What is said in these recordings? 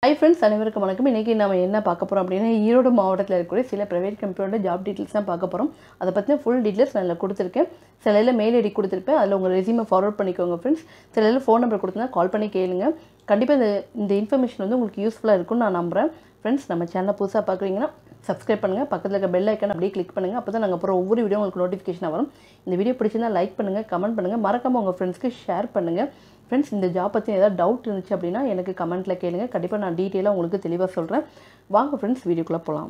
hi friends அனைவருக்கும் வணக்கம் இன்றைக்கி நம்ம என்ன பார்க்க போகிறோம் அப்படின்னா ஈரோடு மாவட்டத்தில் இருக்கக்கூடிய சில ப்ரைவேட் கம்பெனியோட ஜாப் டீட்டெயில்ஸ் தான் பார்க்க போகிறோம் அதை பற்றின ஃபுல் டீட்டெயில்ஸ் நான் இதில் கொடுத்துருக்கேன் சிலையில் மெயில் ஐடி கொடுத்துருப்பேன் அதில் உங்கள் ரெசியூமை ஃபார்வர்ட் பண்ணிக்கோங்க ஃப்ரெண்ட்ஸ் சிலையில் ஃபோன் நம்பர் கொடுத்தா கால் பண்ணி கேளுங்க கண்டிப்பாக இந்த இந்த இன்ஃபர்மேஷன் வந்து உங்களுக்கு யூஸ்ஃபுல்லாக இருக்கும்னு நான் நம்புகிறேன் ஃப்ரெண்ட்ஸ் நம்ம சேனலை புதுசாக பார்க்குறீங்கன்னா சப்ஸ்கிரைப் பண்ணுங்கள் பக்கத்தில் இருக்க பெல் ஐக்கன் அப்படியே கிளிக் பண்ணுங்கள் அப்போ தான் நாங்கள் அப்புறம் ஒவ்வொரு வீடியோ உங்களுக்கு நோட்டிஃபிகேஷன் வரும் இந்த வீடியோ பிடிச்சிருந்தா லைக் பண்ணுங்கள் கமெண்ட் பண்ணுங்கள் மறக்காமல் உங்கள் ஃப்ரெண்ட்ஸ்க்கு ஷேர் பண்ணுங்கள் ஃப்ரெண்ட்ஸ் இந்த ஜாப் பற்றி ஏதாவது டவுட் இருந்துச்சு அப்படின்னா எனக்கு கமெண்ட்டில் கேளுங்க கண்டிப்பாக நான் டீட்டெயிலாக உங்களுக்கு தெளிவாக சொல்கிறேன் வாங்க ஃப்ரெண்ட்ஸ் வீடியோக்குள்ளே போகலாம்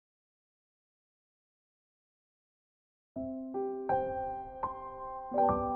thank you